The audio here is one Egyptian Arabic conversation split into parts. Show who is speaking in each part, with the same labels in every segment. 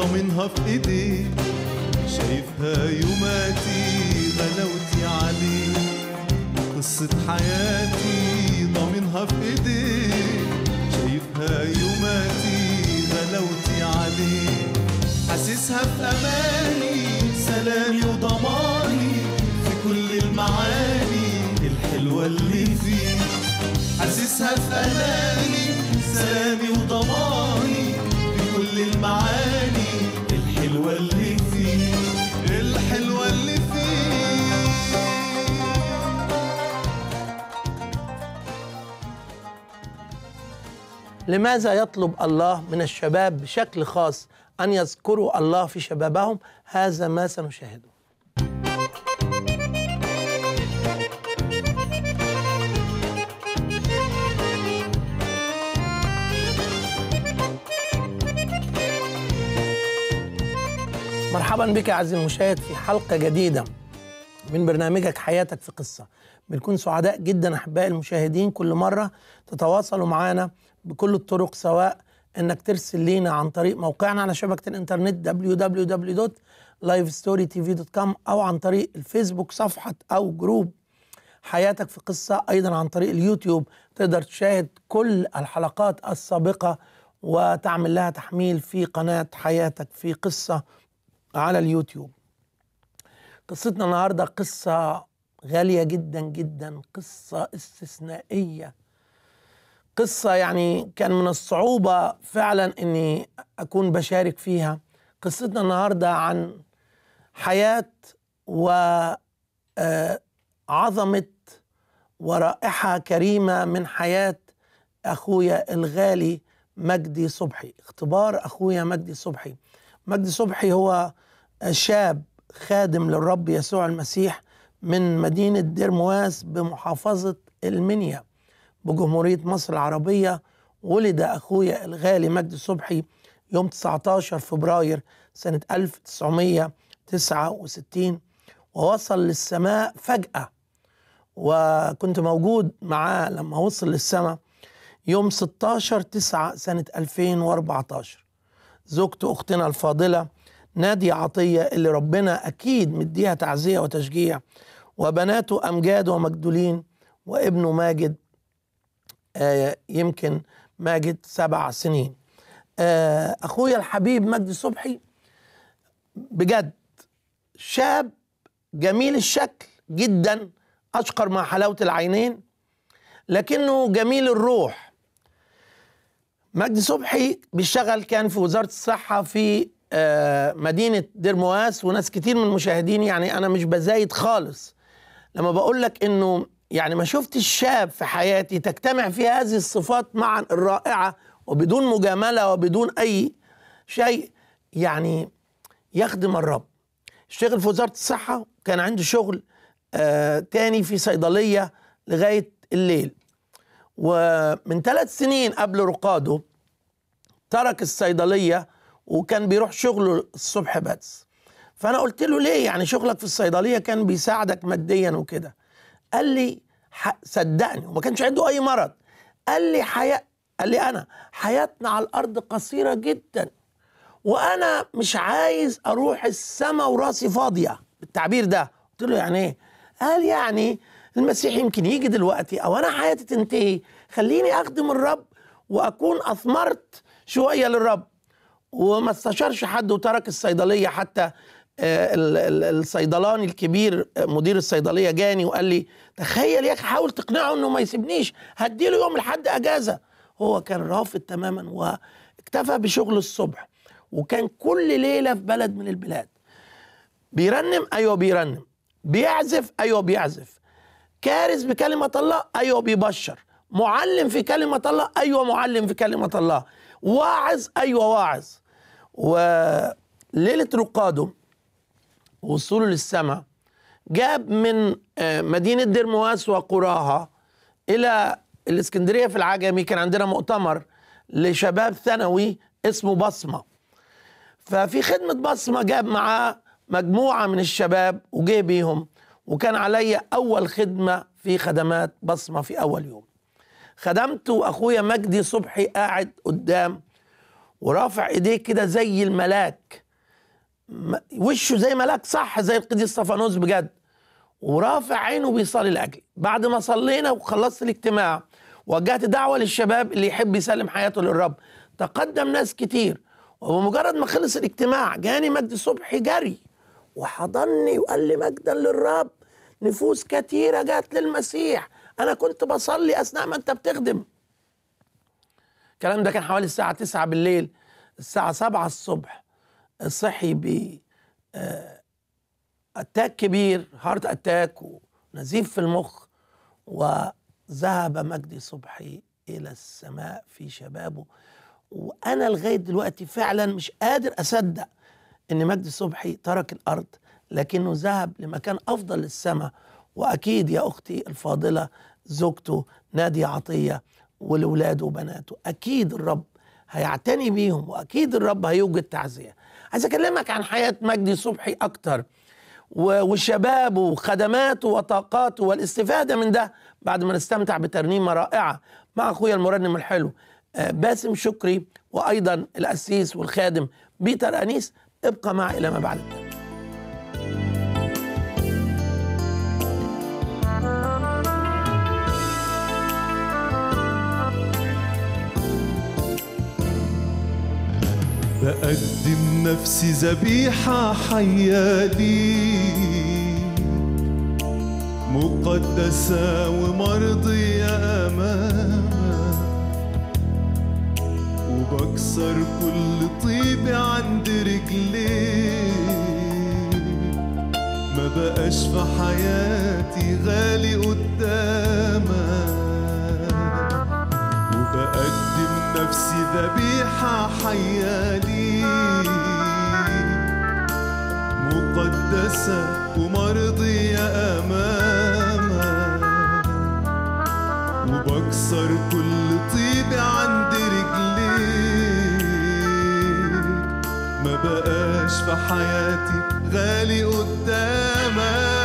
Speaker 1: ضامنها في ايديك شايفها يوماتي غلاوتي عليك قصة حياتي ضامنها في ايديك شايفها يوماتي غلاوتي عليك حاسسها في اماني سلامي وضماني في كل المعاني الحلوة اللي فيك حاسسها في اماني سلامي وضماني في كل المعاني الحلوة اللي فيك الحلوة اللي فيك
Speaker 2: لماذا يطلب الله من الشباب بشكل خاص أن يذكروا الله في شبابهم هذا ما سنشاهده مرحبا بك عزيزي المشاهد في حلقة جديدة من برنامجك حياتك في قصة بنكون سعداء جدا أحبائي المشاهدين كل مرة تتواصلوا معنا بكل الطرق سواء انك ترسل لينا عن طريق موقعنا على شبكة الانترنت www.livestorytv.com او عن طريق الفيسبوك صفحة او جروب حياتك في قصة ايضا عن طريق اليوتيوب تقدر تشاهد كل الحلقات السابقة وتعمل لها تحميل في قناة حياتك في قصة على اليوتيوب قصتنا النهاردة قصة غالية جدا جدا قصة استثنائية قصة يعني كان من الصعوبة فعلا اني اكون بشارك فيها قصتنا النهاردة عن حياة وعظمة ورائحة كريمة من حياة اخويا الغالي مجدي صبحي اختبار اخويا مجدي صبحي مجدي صبحي هو شاب خادم للرب يسوع المسيح من مدينة ديرمواس بمحافظة المنيا بجمهورية مصر العربية ولد أخويا الغالي مجدي صبحي يوم 19 فبراير سنة 1969 ووصل للسماء فجأة وكنت موجود معاه لما وصل للسماء يوم 16 9 سنة 2014 زوجته أختنا الفاضلة نادية عطية اللي ربنا أكيد مديها تعزية وتشجيع وبناته أمجاد ومجدولين وابنه ماجد آه يمكن ماجد سبع سنين آه أخويا الحبيب مجدي صبحي بجد شاب جميل الشكل جدا أشقر مع حلاوة العينين لكنه جميل الروح مجدي صبحي بيشتغل كان في وزارة الصحة في آه مدينة ديرمواس وناس كتير من المشاهدين يعني أنا مش بزايد خالص لما بقول لك إنه يعني ما شفتش شاب في حياتي تجتمع فيه هذه الصفات معا الرائعة وبدون مجاملة وبدون أي شيء يعني يخدم الرب اشتغل في وزارة الصحة كان عنده شغل آه تاني في صيدلية لغاية الليل ومن ثلاث سنين قبل رقاده ترك الصيدلية وكان بيروح شغله الصبح بس فأنا قلت له ليه يعني شغلك في الصيدلية كان بيساعدك ماديا وكده قال لي صدقني وما كانش عنده اي مرض قال لي حياة قال لي انا حياتنا على الارض قصيره جدا وانا مش عايز اروح السما وراسي فاضيه بالتعبير ده قلت له يعني ايه قال يعني المسيح يمكن يجي دلوقتي او انا حياتي تنتهي خليني اخدم الرب واكون اثمرت شويه للرب وما استشارش حد وترك الصيدليه حتى الصيدلاني الكبير مدير الصيدليه جاني وقال لي تخيل يا اخي حاول تقنعه انه ما يسيبنيش هديله يوم لحد اجازه هو كان رافض تماما واكتفى بشغل الصبح وكان كل ليله في بلد من البلاد بيرنم ايوه بيرنم بيعزف ايوه بيعزف كارث بكلمه الله ايوه بيبشر معلم في كلمه الله ايوه معلم في كلمه الله واعظ ايوه واعظ وليله رقاده وصوله للسماء جاب من مدينة ديرمواس وقراها إلى الإسكندرية في العجمي كان عندنا مؤتمر لشباب ثانوي اسمه بصمة ففي خدمة بصمة جاب معاه مجموعة من الشباب وجه بيهم وكان عليا أول خدمة في خدمات بصمة في أول يوم خدمت وأخويا مجدي صبحي قاعد قدام ورافع ايديه كده زي الملاك م- وشه زي ملاك صح زي القديس صفانوس بجد ورافع عينه بيصلي لاجلي بعد ما صلينا وخلصت الاجتماع وجهت دعوه للشباب اللي يحب يسلم حياته للرب تقدم ناس كتير وبمجرد ما خلص الاجتماع جاني مجدي صبحي جري وحضني وقال لي مجدا للرب نفوس كتيرة جات للمسيح أنا كنت بصلي أثناء ما أنت بتخدم الكلام ده كان حوالي الساعة 9 بالليل الساعة 7 الصبح صحي ب آه، اتاك كبير هارت اتاك ونزيف في المخ وذهب مجدي صبحي الى السماء في شبابه وانا لغايه دلوقتي فعلا مش قادر اصدق ان مجدي صبحي ترك الارض لكنه ذهب لمكان افضل للسماء واكيد يا اختي الفاضله زوجته ناديه عطيه ولاولاده وبناته اكيد الرب هيعتني بيهم واكيد الرب هيوجد تعزيه عايز اكلمك عن حياه مجدي صبحي اكتر و- وشبابه وخدماته وطاقاته والاستفاده من ده بعد ما نستمتع بترنيمه رائعه مع اخويا المرنم الحلو آه، باسم شكري وايضا القسيس والخادم بيتر انيس ابقى معي الى ما بعد الترنيمة.
Speaker 1: بقدم نفسي ذبيحة حية ليك مقدسة ومرضية أمامك وبكسر كل طيبة عند رجليك ما بقاش في حياتي غالي قدامك وبقدم نفسي ذبيحة حية ليك مقدسة ومرضية أمامك وبكسر كل طيبة عند رجليك ما بقاش في حياتي غالي قدامك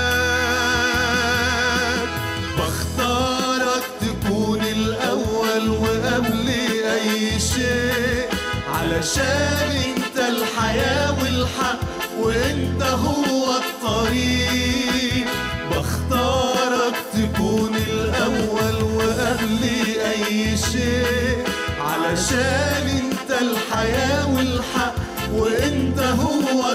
Speaker 1: بختارك تكون الأول وقبل أي شيء علشان انت الحياة والحق وانت هو الطريق بختارك تكون الأول وقبل أي شيء علشان انت الحياة والحق وانت هو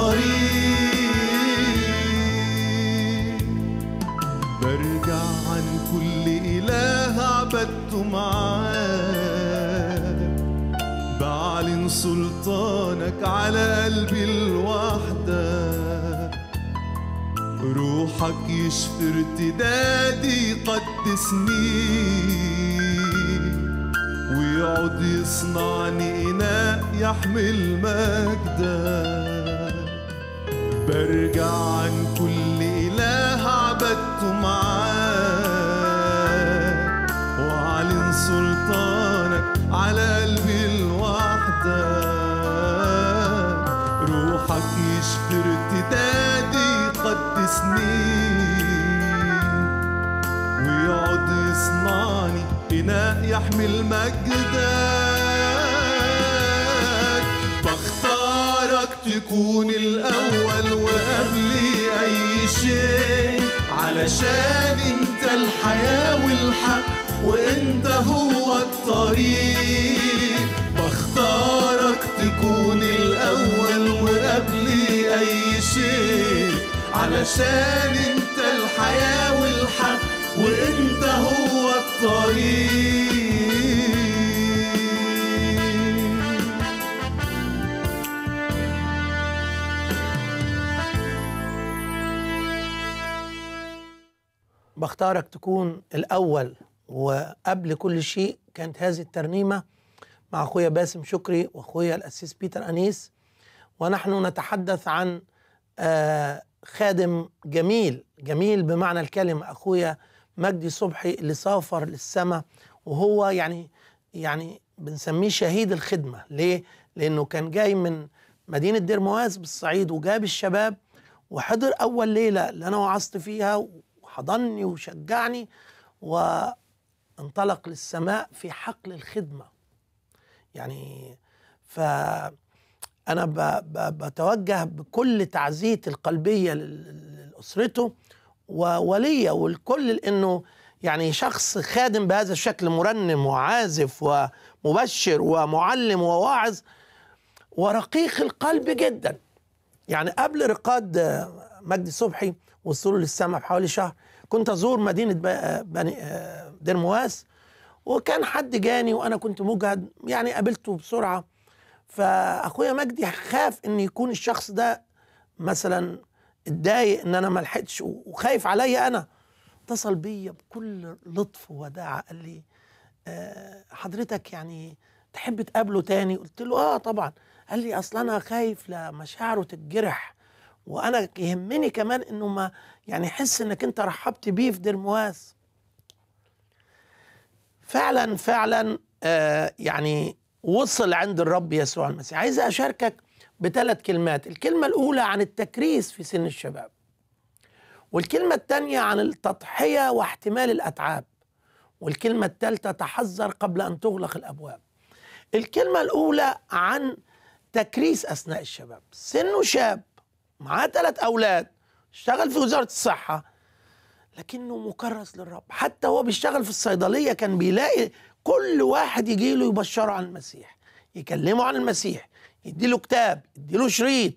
Speaker 1: الطريق برجع عن كل إله عبدته معاك بعلن سلطانك على قلبي الوحدة روحك يشفي ارتدادي يقدسني ويقعد يصنعني إناء يحمل مجدك برجع عن كل إله عبدته معاك وأعلن سلطانك على قلبي الوحدة روحك يشفي ارتدادي يقدسني ويقعد يصنعني إناء يحمل مجدك بختارك تكون الأول وقبل أي شيء علشان انت الحياة والحق وانت هو الطريق بختارك تكون الأول وقبل أي شيء علشان انت الحياة والحق وانت هو الطريق
Speaker 2: بختارك تكون الأول وقبل كل شيء كانت هذه الترنيمة مع أخويا باسم شكري وأخويا الأسيس بيتر أنيس ونحن نتحدث عن آه، خادم جميل جميل بمعنى الكلمة أخويا مجدي صبحي اللي سافر للسماء وهو يعني يعني بنسميه شهيد الخدمة ليه؟ لأنه كان جاي من مدينة دير مواز بالصعيد وجاب الشباب وحضر أول ليلة اللي أنا وعظت فيها وحضني وشجعني وانطلق للسماء في حقل الخدمة يعني فأنا ب- ب- بتوجه بكل تعزيتي القلبية لل- لأسرته وولية والكل لأنه يعني شخص خادم بهذا الشكل مرنم وعازف ومبشر ومعلم وواعظ ورقيق القلب جدا يعني قبل رقاد آه، مجدي صبحي وصوله للسماء بحوالي شهر كنت ازور مدينه ب- آه، بني آه، دير مواس وكان حد جاني وانا كنت مجهد يعني قابلته بسرعه فاخويا مجدي خاف ان يكون الشخص ده مثلا اتضايق ان انا ما لحقتش وخايف عليا انا اتصل بيا بكل لطف ووداعه قال لي آه، حضرتك يعني تحب تقابله تاني قلت له اه طبعا قال لي اصل انا خايف لمشاعره تتجرح وانا يهمني كمان انه ما يعني يحس انك انت رحبت بيه في دير مواس فعلا فعلا آه يعني وصل عند الرب يسوع المسيح عايز اشاركك بثلاث كلمات الكلمه الاولى عن التكريس في سن الشباب والكلمه الثانيه عن التضحيه واحتمال الاتعاب والكلمه الثالثه تحذر قبل ان تغلق الابواب الكلمه الاولى عن تكريس اثناء الشباب سنه شاب معاه ثلاث اولاد اشتغل في وزاره الصحه لكنه مكرس للرب حتى هو بيشتغل في الصيدليه كان بيلاقي كل واحد يجي له يبشره عن المسيح يكلمه عن المسيح يديله كتاب يديله شريط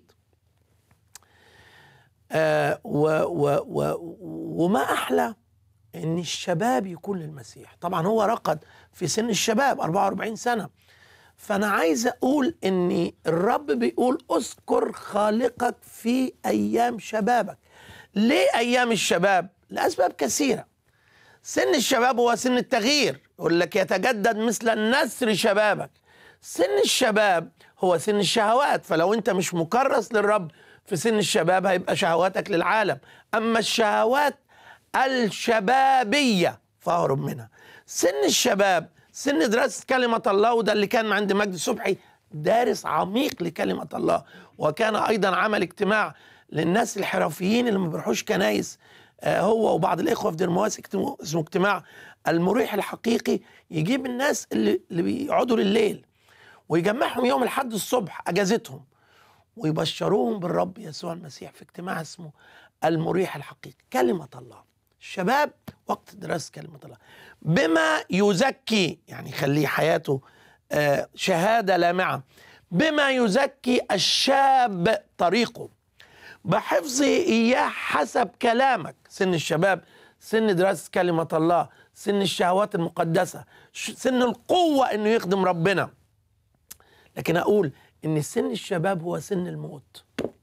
Speaker 2: آه و و و وما احلى ان الشباب يكون للمسيح طبعا هو رقد في سن الشباب 44 سنه فانا عايز اقول ان الرب بيقول اذكر خالقك في ايام شبابك ليه ايام الشباب لاسباب كثيره سن الشباب هو سن التغيير يقول لك يتجدد مثل النسر شبابك سن الشباب هو سن الشهوات فلو انت مش مكرس للرب في سن الشباب هيبقى شهواتك للعالم اما الشهوات الشبابيه فاهرب منها سن الشباب سن دراسه كلمه الله وده اللي كان عند مجدي صبحي دارس عميق لكلمه الله وكان ايضا عمل اجتماع للناس الحرفيين اللي ما بيروحوش كنايس آه، هو وبعض الاخوه في دير مواس اجتماع- اسمه اجتماع المريح الحقيقي يجيب الناس اللي, اللي بيقعدوا لليل ويجمعهم يوم الحد الصبح اجازتهم ويبشروهم بالرب يسوع المسيح في اجتماع اسمه المريح الحقيقي كلمة الله الشباب وقت دراسة كلمة الله بما يزكي يعني يخليه حياته آه، شهادة لامعة بما يزكي الشاب طريقه بحفظه إياه حسب كلامك سن الشباب سن دراسة كلمة الله سن الشهوات المقدسة ش- سن القوة إنه يخدم ربنا لكن أقول إن سن الشباب هو سن الموت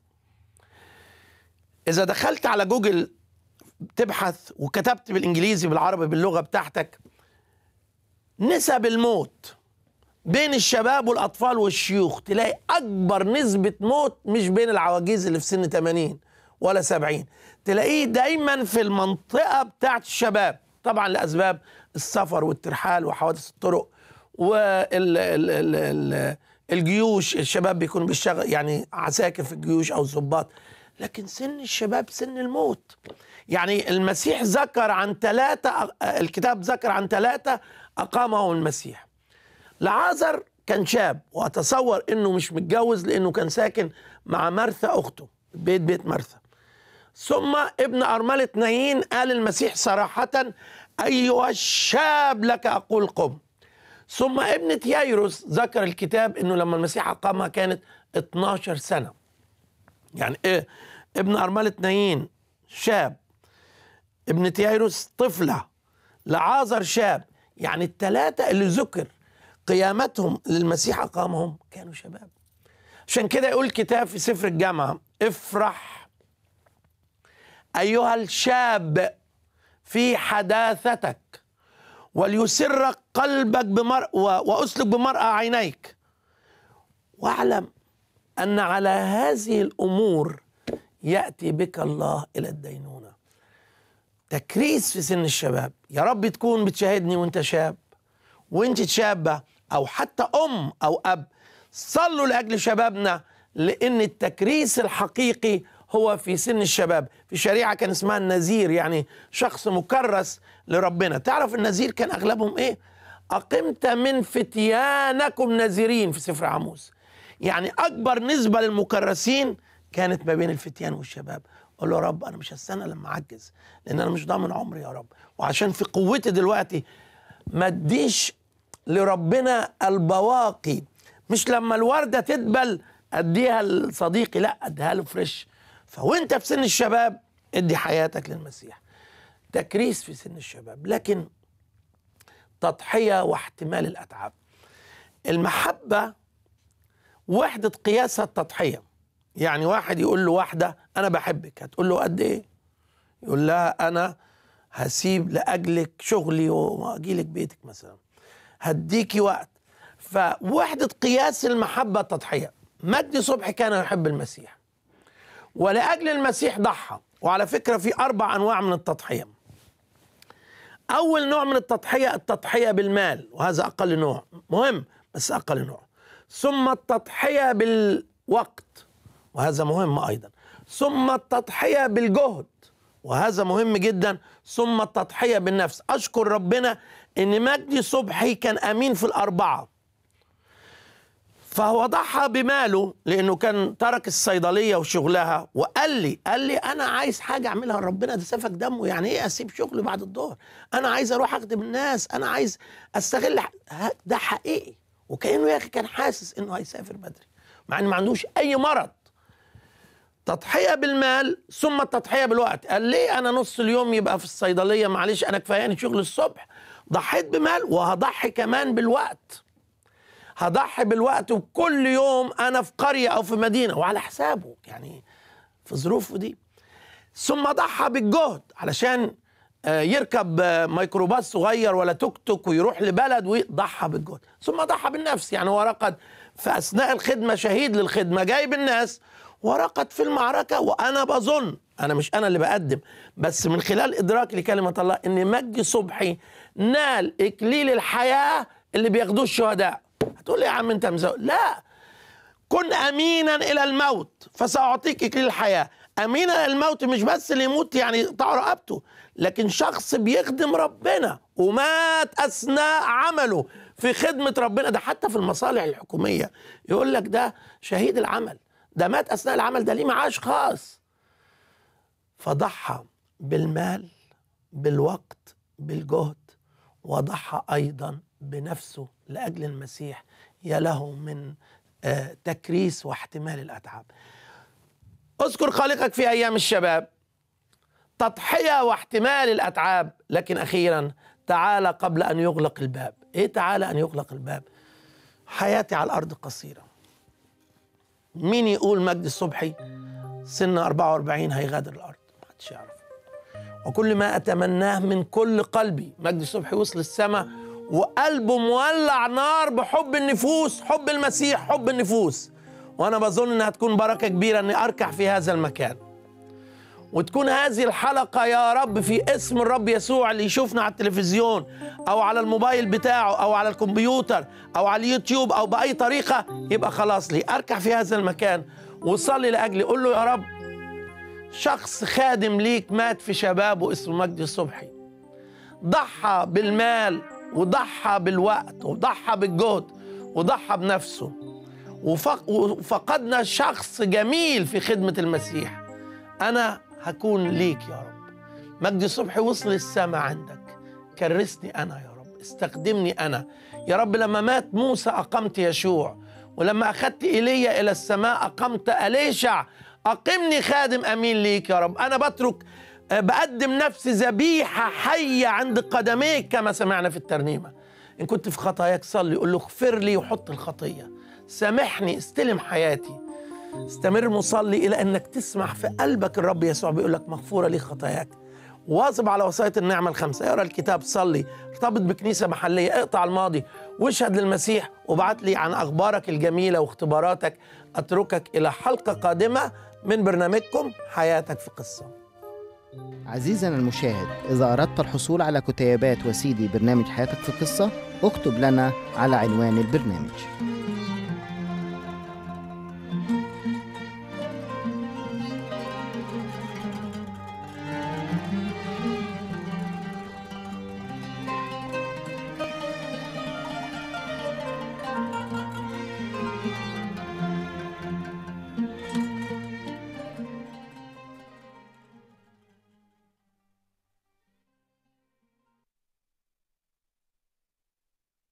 Speaker 2: إذا دخلت على جوجل تبحث وكتبت بالإنجليزي بالعربي باللغة بتاعتك نسب الموت بين الشباب والأطفال والشيوخ تلاقي أكبر نسبة موت مش بين العواجيز اللي في سن 80 ولا 70 تلاقيه دايما في المنطقة بتاعت الشباب طبعا لأسباب السفر والترحال وحوادث الطرق والجيوش الشباب بيكونوا بيشتغل يعني عساكر في الجيوش أو ضباط لكن سن الشباب سن الموت يعني المسيح ذكر عن ثلاثة الكتاب ذكر عن ثلاثة أقامهم المسيح لعازر كان شاب واتصور انه مش متجوز لانه كان ساكن مع مرثا اخته بيت بيت مرثا ثم ابن أرملة نايين قال المسيح صراحة أيها الشاب لك أقول قم ثم ابنة يايروس ذكر الكتاب انه لما المسيح أقامها كانت 12 سنة يعني ايه ابن أرملة نايين شاب ابنة يايروس طفلة لعازر شاب يعني الثلاثة اللي ذكر قيامتهم للمسيح أقامهم كانوا شباب عشان كده يقول الكتاب في سفر الجامعة افرح أيها الشاب في حداثتك وليسرك قلبك بمرء وأسلك بمرأة عينيك واعلم أن على هذه الأمور يأتي بك الله إلى الدينونة تكريس في سن الشباب يا رب تكون بتشاهدني وانت شاب وانت شابة او حتى ام او اب صلوا لاجل شبابنا لان التكريس الحقيقي هو في سن الشباب في شريعة كان اسمها النذير يعني شخص مكرس لربنا تعرف النذير كان اغلبهم ايه اقمت من فتيانكم نذيرين في سفر عموس يعني اكبر نسبه للمكرسين كانت ما بين الفتيان والشباب اقول له يا رب انا مش هستنى لما اعجز لان انا مش ضامن عمري يا رب وعشان في قوتي دلوقتي ما اديش لربنا البواقي مش لما الورده تدبل اديها لصديقي لا اديها له فريش فوانت في سن الشباب ادي حياتك للمسيح تكريس في سن الشباب لكن تضحيه واحتمال الاتعاب المحبه وحده قياسها التضحيه يعني واحد يقول له واحده انا بحبك هتقول له قد ايه يقول لها انا هسيب لاجلك شغلي واجي لك بيتك مثلا هديكي وقت فوحده قياس المحبه التضحيه مجدي صبحي كان يحب المسيح ولاجل المسيح ضحى وعلى فكره في اربع انواع من التضحيه اول نوع من التضحيه التضحيه بالمال وهذا اقل نوع مهم بس اقل نوع ثم التضحيه بالوقت وهذا مهم ايضا ثم التضحيه بالجهد وهذا مهم جدا ثم التضحيه بالنفس اشكر ربنا ان مجدي صبحي كان امين في الاربعه فهو ضحى بماله لانه كان ترك الصيدليه وشغلها وقال لي قال لي انا عايز حاجه اعملها لربنا ده سفك دمه يعني ايه اسيب شغلي بعد الظهر انا عايز اروح اخدم الناس انا عايز استغل ده حقيقي وكانه يا اخي كان حاسس انه هيسافر بدري مع ان ما عندوش اي مرض تضحيه بالمال ثم التضحيه بالوقت قال ليه انا نص اليوم يبقى في الصيدليه معلش انا كفاياني شغل الصبح ضحيت بمال وهضحي كمان بالوقت هضحي بالوقت وكل يوم انا في قريه او في مدينه وعلى حسابه يعني في ظروفه دي ثم ضحى بالجهد علشان يركب ميكروباص صغير ولا توك توك ويروح لبلد ويضحى بالجهد ثم ضحى بالنفس يعني هو رقد في اثناء الخدمه شهيد للخدمه جايب الناس ورقد في المعركه وانا بظن انا مش انا اللي بقدم بس من خلال ادراكي لكلمه الله ان مجدي صبحي نال اكليل الحياه اللي بياخدوه الشهداء هتقول لي يا عم انت مزوق لا كن امينا الى الموت فساعطيك اكليل الحياه امينا الى الموت مش بس اللي يموت يعني يقطع رقبته لكن شخص بيخدم ربنا ومات اثناء عمله في خدمه ربنا ده حتى في المصالح الحكوميه يقول لك ده شهيد العمل ده مات اثناء العمل ده ليه معاش خاص فضحى بالمال بالوقت بالجهد وضحى ايضا بنفسه لاجل المسيح يا له من آه تكريس واحتمال الاتعاب اذكر خالقك في ايام الشباب تضحيه واحتمال الاتعاب لكن اخيرا تعال قبل ان يغلق الباب ايه تعالى ان يغلق الباب حياتي على الارض قصيره مين يقول مجدي الصبحي سن 44 هيغادر الارض محدش يعرف وكل ما اتمناه من كل قلبي مجدي الصبحي وصل السماء وقلبه مولع نار بحب النفوس حب المسيح حب النفوس وانا بظن انها تكون بركه كبيره اني اركع في هذا المكان وتكون هذه الحلقه يا رب في اسم الرب يسوع اللي يشوفنا على التلفزيون او على الموبايل بتاعه او على الكمبيوتر او على اليوتيوب او باي طريقه يبقى خلاص لي اركع في هذا المكان وصلي لاجلي قول له يا رب شخص خادم ليك مات في شبابه اسمه مجدي الصبحي ضحى بالمال وضحى بالوقت وضحى بالجهد وضحى بنفسه وفقدنا شخص جميل في خدمة المسيح أنا هكون ليك يا رب مجدي صبحي وصل السماء عندك كرسني أنا يا رب استخدمني أنا يا رب لما مات موسى أقمت يشوع ولما أخذت إيليا إلى السماء أقمت أليشع أقمني خادم أمين ليك يا رب أنا بترك بقدم نفسي ذبيحة حية عند قدميك كما سمعنا في الترنيمة إن كنت في خطاياك صلي قول له اغفر لي وحط الخطية سامحني استلم حياتي استمر مصلي إلى أنك تسمح في قلبك الرب يسوع بيقول لك مغفورة لي خطاياك واظب على وصاية النعمة الخمسة اقرا الكتاب صلي ارتبط بكنيسة محلية اقطع الماضي واشهد للمسيح وابعت لي عن أخبارك الجميلة واختباراتك أتركك إلى حلقة قادمة من برنامجكم حياتك في قصه
Speaker 3: عزيزنا المشاهد إذا أردت الحصول على كتيبات وسيدي برنامج حياتك في قصة اكتب لنا على عنوان البرنامج